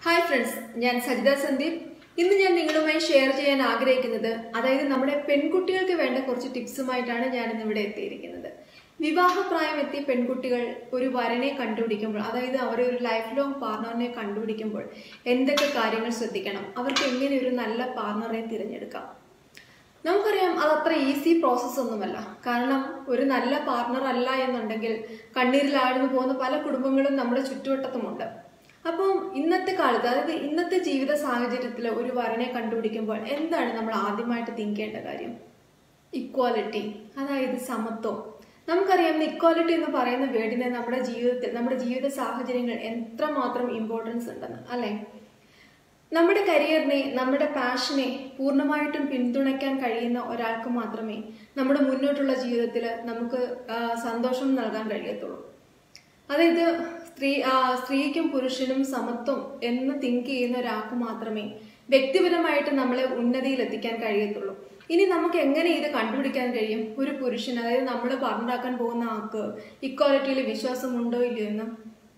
hi friends ഞാൻ സജിത സന്ദീപ് ഇന്ന് ഞാൻ നിങ്ങളുമായി ഷെയർ ചെയ്യാൻ ആഗ്രഹിക്കുന്നത് അതായത് നമ്മുടെ പെൺകുട്ടികൾക്ക് വേണ്ട കുറച്ച് ടിപ്സുമായിട്ടാണ് ഞാൻ ഇന്ന് ഇവിടെ എത്തിയിരിക്കുന്നത് വിവാഹപ്രായം എത്തിയ പെൺകുട്ടികൾ ഒരു വരനെ കണ്ടുപിടിക്കുമ്പോൾ അതായത് അവർ ഒരു ലൈഫ് ലോങ് പാർട്ണറിനെ കണ്ടുപിടിക്കുമ്പോൾ എന്തൊക്കെ കാര്യങ്ങൾ ശ്രദ്ധിക്കണം അവർക്ക് എങ്ങനെ ഒരു നല്ല പാർട്ണറെ തിരഞ്ഞെടുക്കാം നമുക്കറിയാം അത് അത്ര ഈസി പ്രോസസ്സ് ഒന്നുമല്ല കാരണം ഒരു നല്ല പാർട്ണർ അല്ല എന്നുണ്ടെങ്കിൽ കണ്ണീരിലാഴ്ന്നു പോകുന്ന പല കുടുംബങ്ങളും നമ്മുടെ ചുറ്റുവട്ടത്തുമുണ്ട് അപ്പം ഇന്നത്തെ കാലത്ത് അതായത് ഇന്നത്തെ ജീവിത സാഹചര്യത്തിൽ ഒരു വരനെ കണ്ടുപിടിക്കുമ്പോൾ എന്താണ് നമ്മൾ ആദ്യമായിട്ട് തിങ്ക് ചെയ്യേണ്ട കാര്യം ഇക്വാലിറ്റി അതായത് സമത്വം നമുക്കറിയാം ഇക്വാലിറ്റി എന്ന് പറയുന്ന വേർഡിന് നമ്മുടെ ജീവിതത്തിൽ നമ്മുടെ ജീവിത സാഹചര്യങ്ങൾ എത്രമാത്രം ഇമ്പോർട്ടൻസ് ഉണ്ടെന്ന് അല്ലേ നമ്മുടെ കരിയറിനെ നമ്മുടെ പാഷനെ പൂർണ്ണമായിട്ടും പിന്തുണയ്ക്കാൻ കഴിയുന്ന ഒരാൾക്ക് മാത്രമേ നമ്മുടെ മുന്നോട്ടുള്ള ജീവിതത്തിൽ നമുക്ക് ആ, സന്തോഷം നൽകാൻ കഴിയത്തുള്ളൂ അതായത് സ്ത്രീ ആ, സ്ത്രീക്കും പുരുഷനും സമത്വം എന്ന് തിങ്ക് ചെയ്യുന്ന ഒരാൾക്ക് മാത്രമേ വ്യക്തിപരമായിട്ട് നമ്മളെ ഉന്നതിയിൽ എത്തിക്കാൻ കഴിയത്തുള്ളൂ ഇനി നമുക്ക് എങ്ങനെ ഇത് കണ്ടുപിടിക്കാൻ കഴിയും ഒരു പുരുഷൻ അതായത് നമ്മൾ പറഞ്ഞാക്കാൻ പോകുന്ന ആൾക്ക് ഇക്വാലിറ്റിയിൽ വിശ്വാസമുണ്ടോ ഇല്ലയോ എന്ന്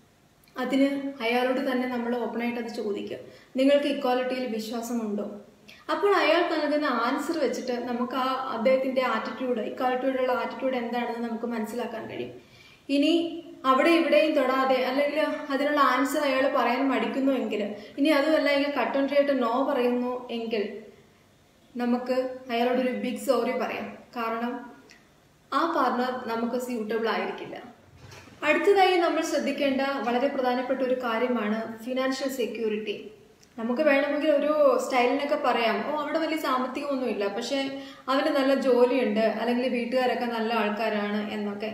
അതിന് അയാളോട് തന്നെ നമ്മൾ ഓപ്പണായിട്ട് അത് ചോദിക്കുക നിങ്ങൾക്ക് ഇക്വാലിറ്റിയിൽ വിശ്വാസമുണ്ടോ അപ്പോൾ അയാൾ നൽകുന്ന ആൻസർ വെച്ചിട്ട് നമുക്ക് ആ അദ്ദേഹത്തിന്റെ ആറ്റിറ്റ്യൂഡ് ഇക്വാലിറ്റിയോടുള്ള ആറ്റിറ്റ്യൂഡ് എന്താണെന്ന് നമുക്ക് മനസ്സിലാക്കാൻ കഴിയും ഇനി അവിടെ ഇവിടെയും തൊടാതെ അല്ലെങ്കിൽ അതിനുള്ള ആൻസർ അയാൾ പറയാൻ മടിക്കുന്നു എങ്കിൽ ഇനി അതുമല്ല ഇങ്ങനെ കട്ട് ആൻഡ് ആയിട്ട് നോ പറയുന്നു എങ്കിൽ നമുക്ക് അയാളോടൊരു ബിഗ് സോറി പറയാം കാരണം ആ പാർട്ണർ നമുക്ക് സ്യൂട്ടബിൾ ആയിരിക്കില്ല അടുത്തതായി നമ്മൾ ശ്രദ്ധിക്കേണ്ട വളരെ പ്രധാനപ്പെട്ട ഒരു കാര്യമാണ് ഫിനാൻഷ്യൽ സെക്യൂരിറ്റി നമുക്ക് വേണമെങ്കിൽ ഒരു സ്റ്റൈലിനൊക്കെ പറയാം ഓ അവിടെ വലിയ സാമ്പത്തികമൊന്നുമില്ല പക്ഷെ അവന് നല്ല ജോലിയുണ്ട് അല്ലെങ്കിൽ വീട്ടുകാരൊക്കെ നല്ല ആൾക്കാരാണ് എന്നൊക്കെ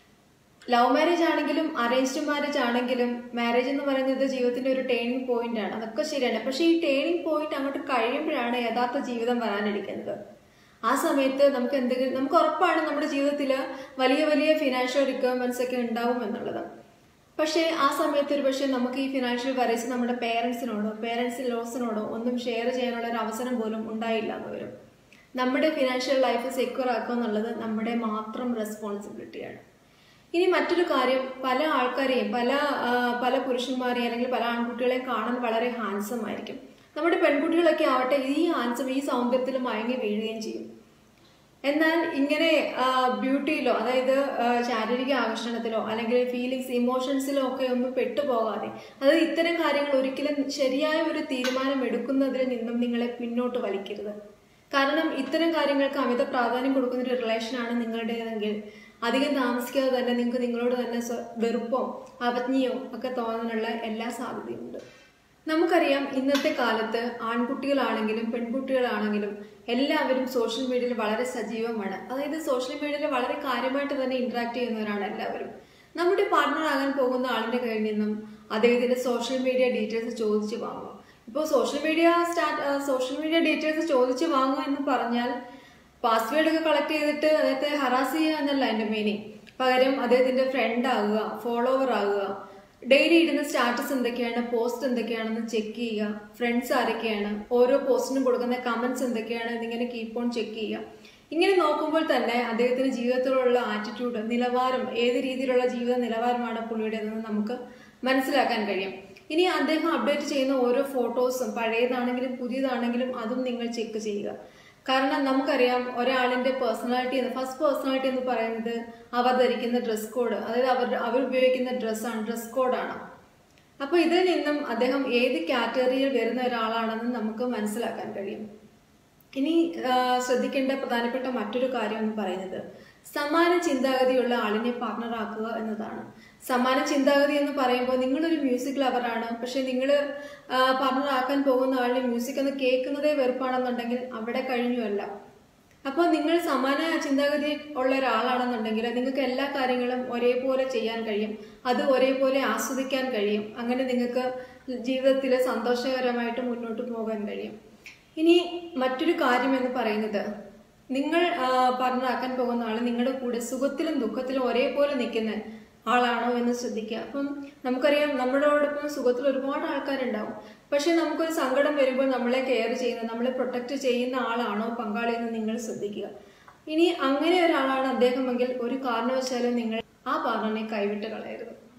ലവ് മാരേജ് ആണെങ്കിലും അറേഞ്ച്ഡ് മാരേജ് ആണെങ്കിലും മാരേജ് എന്ന് പറയുന്നത് ജീവിതത്തിന്റെ ഒരു ടേണിംഗ് പോയിന്റ് ആണ് അതൊക്കെ ശരിയാണ് പക്ഷെ ഈ ടേണിംഗ് പോയിന്റ് അങ്ങോട്ട് കഴിയുമ്പോഴാണ് യഥാർത്ഥ ജീവിതം വരാനിരിക്കുന്നത് ആ സമയത്ത് നമുക്ക് എന്തെങ്കിലും നമുക്ക് ഉറപ്പാണ് നമ്മുടെ ജീവിതത്തിൽ വലിയ വലിയ ഫിനാൻഷ്യൽ റിക്വയർമെന്റ്സ് ഒക്കെ ഉണ്ടാവും എന്നുള്ളത് പക്ഷേ ആ സമയത്ത് ഒരു പക്ഷേ നമുക്ക് ഈ ഫിനാൻഷ്യൽ വരേഴ്സ് നമ്മുടെ പേരൻസിനോടോ പേരൻസ് ലോസിനോടോ ഒന്നും ഷെയർ ചെയ്യാനുള്ള ഒരു അവസരം പോലും ഉണ്ടായില്ല എന്ന് വരും നമ്മുടെ ഫിനാൻഷ്യൽ ലൈഫ് സെക്യൂർ ആക്കുക എന്നുള്ളത് നമ്മുടെ മാത്രം റെസ്പോൺസിബിലിറ്റിയാണ് ഇനി മറ്റൊരു കാര്യം പല ആൾക്കാരെയും പല ആ, പല പുരുഷന്മാരെയും അല്ലെങ്കിൽ പല ആൺകുട്ടികളെയും കാണാൻ വളരെ ഹാൻസം ആയിരിക്കും നമ്മുടെ പെൺകുട്ടികളൊക്കെ ആവട്ടെ ഈ ഹാൻസം ഈ സൗന്ദര്യത്തിൽ മയങ്ങി വീഴുകയും ചെയ്യും എന്നാൽ ഇങ്ങനെ ബ്യൂട്ടിയിലോ അതായത് ആ, ശാരീരിക ആകർഷണത്തിലോ അല്ലെങ്കിൽ ഫീലിങ്സ് ഇമോഷൻസിലോ ഒക്കെ ഒന്നും പെട്ടുപോകാതെ അതായത് ഇത്തരം കാര്യങ്ങൾ ഒരിക്കലും ശരിയായ ഒരു തീരുമാനം എടുക്കുന്നതിൽ നിന്നും നിങ്ങളെ പിന്നോട്ട് വലിക്കരുത് കാരണം ഇത്തരം കാര്യങ്ങൾക്ക് അമിത പ്രാധാന്യം കൊടുക്കുന്ന ഒരു റിലേഷനാണ് നിങ്ങളുടേതെങ്കിൽ അധികം താമസിക്കാതെ തന്നെ നിങ്ങൾക്ക് നിങ്ങളോട് തന്നെ സ്വ- വെറുപ്പോ അവജ്ഞയോ ഒക്കെ തോന്നാനുള്ള എല്ലാ സാധ്യതയുണ്ട് നമുക്കറിയാം ഇന്നത്തെ കാലത്ത് ആൺകുട്ടികളാണെങ്കിലും പെൺകുട്ടികളാണെങ്കിലും എല്ലാവരും സോഷ്യൽ മീഡിയയിൽ വളരെ സജീവമാണ് അതായത് സോഷ്യൽ മീഡിയയിൽ വളരെ കാര്യമായിട്ട് തന്നെ ഇന്ററാക്ട് ചെയ്യുന്നവരാണ് എല്ലാവരും നമ്മുടെ പാർട്ണർ ആകാൻ പോകുന്ന ആളിന്റെ കയ്യിൽ നിന്നും അദ്ദേഹത്തിന്റെ സോഷ്യൽ മീഡിയ ഡീറ്റെയിൽസ് ചോദിച്ചു വാങ്ങും ഇപ്പോൾ social media start social media details ചോദിച്ചു വാങ്ങുക എന്ന് പറഞ്ഞാൽ പാസ്വേഡ് ഒക്കെ കളക്ട് ചെയ്തിട്ട് അദ്ദേഹത്തെ ഹറാസ് ചെയ്യുക എന്നല്ല എൻ്റെ മീനിങ് പകരം അദ്ദേഹത്തിന്റെ ഫ്രണ്ട് ആകുക ഫോളോവർ ആകുക ഡെയിലി ഇടുന്ന സ്റ്റാറ്റസ് എന്തൊക്കെയാണ് പോസ്റ്റ് എന്തൊക്കെയാണെന്ന് ചെക്ക് ചെയ്യുക ഫ്രണ്ട്സ് ആരൊക്കെയാണ് ഓരോ പോസ്റ്റിനും കൊടുക്കുന്ന കമന്റ്സ് എന്തൊക്കെയാണ് എന്നിങ്ങനെ കീപ്പ് ഓൺ ചെക്ക് ചെയ്യുക ഇങ്ങനെ നോക്കുമ്പോൾ തന്നെ അദ്ദേഹത്തിന്റെ ജീവിതത്തിലുള്ള ആറ്റിറ്റ്യൂഡ് നിലവാരം ഏത് രീതിയിലുള്ള ജീവിത നിലവാരമാണ് പുള്ളിയുടേതെന്ന് നമുക്ക് മനസ്സിലാക്കാൻ കഴിയും ഇനി അദ്ദേഹം അപ്ഡേറ്റ് ചെയ്യുന്ന ഓരോ ഫോട്ടോസും പഴയതാണെങ്കിലും പുതിയതാണെങ്കിലും അതും നിങ്ങൾ ചെക്ക് ചെയ്യുക കാരണം നമുക്കറിയാം ഒരാളിന്റെ പേഴ്സണാലിറ്റി എന്ന് ഫസ്റ്റ് പേഴ്സണാലിറ്റി എന്ന് പറയുന്നത് അവർ ധരിക്കുന്ന ഡ്രസ് കോഡ് അതായത് അവർ അവർ ഉപയോഗിക്കുന്ന ഡ്രസ്സാണ് ഡ്രസ് കോഡാണ് അപ്പൊ ഇതിൽ നിന്നും അദ്ദേഹം ഏത് കാറ്റഗറിയിൽ വരുന്ന ഒരാളാണെന്ന് നമുക്ക് മനസ്സിലാക്കാൻ കഴിയും ഇനി ആ, ശ്രദ്ധിക്കേണ്ട പ്രധാനപ്പെട്ട മറ്റൊരു കാര്യം എന്ന് പറയുന്നത് സമാന ചിന്താഗതിയുള്ള ആളിനെ പാർട്ണറാക്കുക എന്നതാണ് സമാന ചിന്താഗതി എന്ന് പറയുമ്പോൾ നിങ്ങളൊരു മ്യൂസിക് ലവറാണ് പക്ഷെ നിങ്ങൾ പാർട്ണറാക്കാൻ പോകുന്ന ആളിനെ മ്യൂസിക് എന്ന് കേൾക്കുന്നതേ വെറുപ്പാണെന്നുണ്ടെങ്കിൽ അവിടെ കഴിഞ്ഞുമല്ല അപ്പോൾ നിങ്ങൾ സമാന ചിന്താഗതി ഉള്ള ഒരാളാണെന്നുണ്ടെങ്കിൽ നിങ്ങൾക്ക് എല്ലാ കാര്യങ്ങളും ഒരേപോലെ ചെയ്യാൻ കഴിയും അത് ഒരേപോലെ ആസ്വദിക്കാൻ കഴിയും അങ്ങനെ നിങ്ങൾക്ക് ജീവിതത്തിൽ സന്തോഷകരമായിട്ട് മുന്നോട്ട് പോകാൻ കഴിയും ഇനി മറ്റൊരു കാര്യം എന്ന് പറയുന്നത് നിങ്ങൾ പറഞ്ഞാക്കാൻ പോകുന്ന ആൾ നിങ്ങളുടെ കൂടെ സുഖത്തിലും ദുഃഖത്തിലും ഒരേപോലെ നിൽക്കുന്ന ആളാണോ എന്ന് ശ്രദ്ധിക്കുക അപ്പം നമുക്കറിയാം നമ്മളോടൊപ്പം സുഖത്തിൽ ഒരുപാട് ആൾക്കാരുണ്ടാവും പക്ഷെ നമുക്കൊരു സങ്കടം വരുമ്പോൾ നമ്മളെ കെയർ ചെയ്യുന്ന നമ്മളെ പ്രൊട്ടക്റ്റ് ചെയ്യുന്ന ആളാണോ പങ്കാളി എന്ന് നിങ്ങൾ ശ്രദ്ധിക്കുക ഇനി അങ്ങനെ ഒരാളാണ് അദ്ദേഹമെങ്കിൽ ഒരു കാരണവശാലും നിങ്ങൾ ആ പാർട്ണറിനെ കൈവിട്ട് കളയരുത്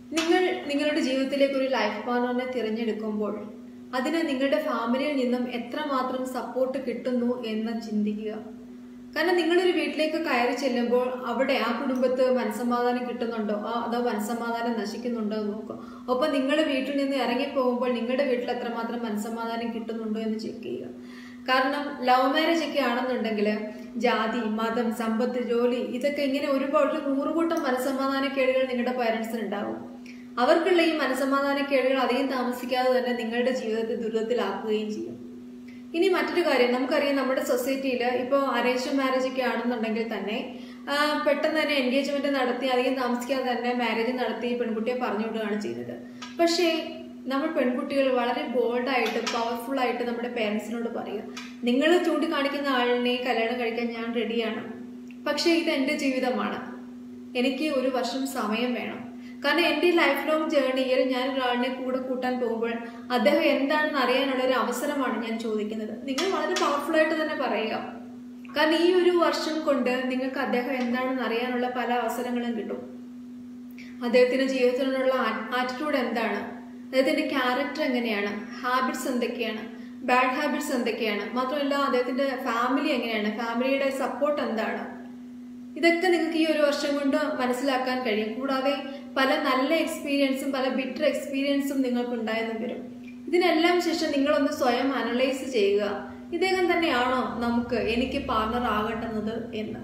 നിങ്ങൾ നിങ്ങളുടെ ജീവിതത്തിലേക്ക് ഒരു ലൈഫ് പാർട്ണറിനെ തിരഞ്ഞെടുക്കുമ്പോൾ അതിന് നിങ്ങളുടെ ഫാമിലിയിൽ നിന്നും എത്രമാത്രം സപ്പോർട്ട് കിട്ടുന്നു എന്ന് ചിന്തിക്കുക കാരണം നിങ്ങളൊരു വീട്ടിലേക്ക് കയറി ചെല്ലുമ്പോൾ അവിടെ ആ കുടുംബത്ത് മനസ്സമാധാനം കിട്ടുന്നുണ്ടോ ആ അതോ മനസ്സമാധാനം നശിക്കുന്നുണ്ടോ എന്ന് നോക്കുക ഒപ്പം നിങ്ങൾ വീട്ടിൽ നിന്ന് ഇറങ്ങി പോകുമ്പോൾ നിങ്ങളുടെ വീട്ടിൽ എത്രമാത്രം മനസ്സമാധാനം കിട്ടുന്നുണ്ടോ എന്ന് ചെക്ക് ചെയ്യുക കാരണം ലവ് മാരേജ് ഒക്കെ ആണെന്നുണ്ടെങ്കിൽ ജാതി മതം സമ്പത്ത് ജോലി ഇതൊക്കെ ഇങ്ങനെ ഒരുപാട് നൂറുകൂട്ടം മനസ്സമാധാനക്കേടുകൾ നിങ്ങളുടെ പേരൻസിന് ഉണ്ടാവും അവർക്കുള്ള ഈ മനസ്സമാധാനക്കേടുകൾ അധികം താമസിക്കാതെ തന്നെ നിങ്ങളുടെ ജീവിതത്തെ ദുരിതത്തിലാക്കുകയും ചെയ്യും ഇനി മറ്റൊരു കാര്യം നമുക്കറിയാം നമ്മുടെ സൊസൈറ്റിയിൽ ഇപ്പോൾ അറേഞ്ച് മാരേജ് ഒക്കെ ആണെന്നുണ്ടെങ്കിൽ തന്നെ ആ, പെട്ടെന്ന് തന്നെ എൻഗേജ്മെന്റ് നടത്തി അധികം താമസിക്കാതെ തന്നെ മാരേജ് നടത്തി പെൺകുട്ടിയെ പറഞ്ഞു വിടുകയാണ് ചെയ്യുന്നത് പക്ഷേ നമ്മൾ പെൺകുട്ടികൾ വളരെ ബോൾഡായിട്ട് പവർഫുൾ ആയിട്ട് നമ്മുടെ പേരൻസിനോട് പറയുക നിങ്ങൾ ചൂണ്ടിക്കാണിക്കുന്ന ആളിനെ കല്യാണം കഴിക്കാൻ ഞാൻ റെഡിയാണ് പക്ഷേ ഇത് എൻ്റെ ജീവിതമാണ് എനിക്ക് ഒരു വർഷം സമയം വേണം കാരണം എൻ്റെ ലൈഫ് ലോങ് ജേർണിയിൽ ഞാൻ ഒരാളിനെ കൂടെ കൂട്ടാൻ പോകുമ്പോൾ അദ്ദേഹം എന്താണെന്ന് അറിയാനുള്ള ഒരു അവസരമാണ് ഞാൻ ചോദിക്കുന്നത് നിങ്ങൾ വളരെ പവർഫുൾ ആയിട്ട് തന്നെ പറയുക കാരണം ഈ ഒരു വർഷം കൊണ്ട് നിങ്ങൾക്ക് അദ്ദേഹം എന്താണെന്ന് അറിയാനുള്ള പല അവസരങ്ങളും കിട്ടും അദ്ദേഹത്തിന്റെ ജീവിതത്തിലുള്ള ആറ്റിറ്റ്യൂഡ് എന്താണ് അദ്ദേഹത്തിന്റെ ക്യാരക്ടർ എങ്ങനെയാണ് ഹാബിറ്റ്സ് എന്തൊക്കെയാണ് ബാഡ് ഹാബിറ്റ്സ് എന്തൊക്കെയാണ് മാത്രമല്ല അദ്ദേഹത്തിന്റെ ഫാമിലി എങ്ങനെയാണ് ഫാമിലിയുടെ സപ്പോർട്ട് എന്താണ് ഇതൊക്കെ നിങ്ങൾക്ക് ഈ ഒരു വർഷം കൊണ്ട് മനസ്സിലാക്കാൻ കഴിയും കൂടാതെ പല നല്ല എക്സ്പീരിയൻസും പല ബിറ്റർ എക്സ്പീരിയൻസും നിങ്ങൾക്ക് ഉണ്ടായെന്ന് വരും ഇതിനെല്ലാം ശേഷം നിങ്ങളൊന്ന് സ്വയം അനലൈസ് ചെയ്യുക ഇദ്ദേഹം തന്നെയാണോ നമുക്ക് എനിക്ക് പാർട്ണർ ആകേണ്ടുന്നത് എന്ന്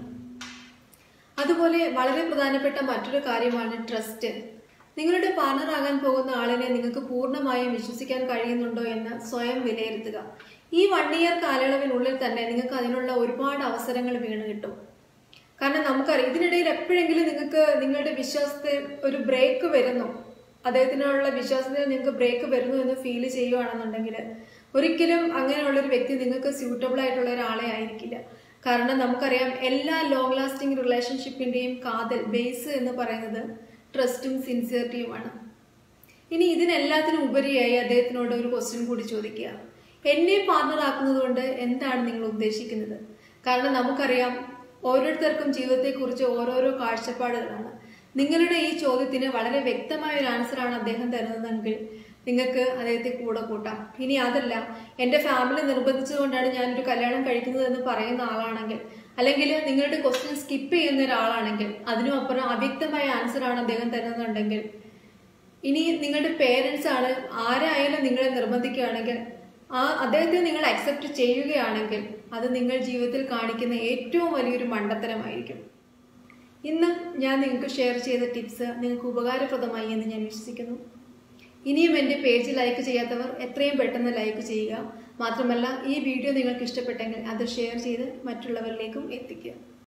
അതുപോലെ വളരെ പ്രധാനപ്പെട്ട മറ്റൊരു കാര്യമാണ് ട്രസ്റ്റ് നിങ്ങളുടെ പാർട്ണർ ആകാൻ പോകുന്ന ആളിനെ നിങ്ങൾക്ക് പൂർണ്ണമായും വിശ്വസിക്കാൻ കഴിയുന്നുണ്ടോ എന്ന് സ്വയം വിലയിരുത്തുക ഈ വൺ ഇയർ കാലയളവിനുള്ളിൽ തന്നെ നിങ്ങൾക്ക് അതിനുള്ള ഒരുപാട് അവസരങ്ങൾ വീണ് കിട്ടും കാരണം നമുക്കറിയാം ഇതിനിടയിൽ എപ്പോഴെങ്കിലും നിങ്ങൾക്ക് നിങ്ങളുടെ വിശ്വാസത്തെ ഒരു ബ്രേക്ക് വരുന്നു അദ്ദേഹത്തിനുള്ള വിശ്വാസത്തിൽ നിങ്ങൾക്ക് ബ്രേക്ക് വരുന്നു എന്ന് ഫീൽ ചെയ്യുകയാണെന്നുണ്ടെങ്കിൽ ഒരിക്കലും അങ്ങനെയുള്ള ഒരു വ്യക്തി നിങ്ങൾക്ക് സ്യൂട്ടബിൾ ആയിട്ടുള്ള ഒരാളെ ആയിരിക്കില്ല കാരണം നമുക്കറിയാം എല്ലാ ലോങ് ലാസ്റ്റിംഗ് റിലേഷൻഷിപ്പിന്റെയും കാതൽ ബേസ് എന്ന് പറയുന്നത് ട്രസ്റ്റും സിൻസിയറിറ്റിയുമാണ് ഇനി ഇതിനെല്ലാത്തിനും ഉപരിയായി അദ്ദേഹത്തിനോട് ഒരു ക്വസ്റ്റ്യൻ കൂടി ചോദിക്കുക എന്നെ പാർട്ണർ ആക്കുന്നത് കൊണ്ട് എന്താണ് നിങ്ങൾ ഉദ്ദേശിക്കുന്നത് കാരണം നമുക്കറിയാം ഓരോരുത്തർക്കും ജീവിതത്തെക്കുറിച്ച് ഓരോരോ കാഴ്ചപ്പാടുകളാണ് നിങ്ങളുടെ ഈ ചോദ്യത്തിന് വളരെ വ്യക്തമായ ഒരു ആൻസറാണ് അദ്ദേഹം തരുന്നതെങ്കിൽ നിങ്ങൾക്ക് അദ്ദേഹത്തെ കൂടെ കൂട്ടാം ഇനി അതല്ല എൻ്റെ ഫാമിലി നിർബന്ധിച്ചുകൊണ്ടാണ് ഞാനൊരു കല്യാണം കഴിക്കുന്നത് എന്ന് പറയുന്ന ആളാണെങ്കിൽ അല്ലെങ്കിൽ നിങ്ങളുടെ ക്വസ്റ്റ്യൻ സ്കിപ്പ് ചെയ്യുന്ന ഒരാളാണെങ്കിൽ അതിനും അപ്പുറം അവ്യക്തമായ ആൻസറാണ് അദ്ദേഹം തരുന്നുണ്ടെങ്കിൽ ഇനി നിങ്ങളുടെ പേരൻസ് ആണ് ആരായാലും നിങ്ങളെ നിർബന്ധിക്കുകയാണെങ്കിൽ ആ അദ്ദേഹത്തെ നിങ്ങൾ അക്സെപ്റ്റ് ചെയ്യുകയാണെങ്കിൽ അത് നിങ്ങൾ ജീവിതത്തിൽ കാണിക്കുന്ന ഏറ്റവും വലിയൊരു മണ്ടത്തരമായിരിക്കും ഇന്ന് ഞാൻ നിങ്ങൾക്ക് ഷെയർ ചെയ്ത ടിപ്സ് നിങ്ങൾക്ക് ഉപകാരപ്രദമായി എന്ന് ഞാൻ വിശ്വസിക്കുന്നു ഇനിയും എൻ്റെ പേജ് ലൈക്ക് ചെയ്യാത്തവർ എത്രയും പെട്ടെന്ന് ലൈക്ക് ചെയ്യുക മാത്രമല്ല ഈ വീഡിയോ നിങ്ങൾക്ക് ഇഷ്ടപ്പെട്ടെങ്കിൽ അത് ഷെയർ ചെയ്ത് മറ്റുള്ളവരിലേക്കും എത്തിക്കുക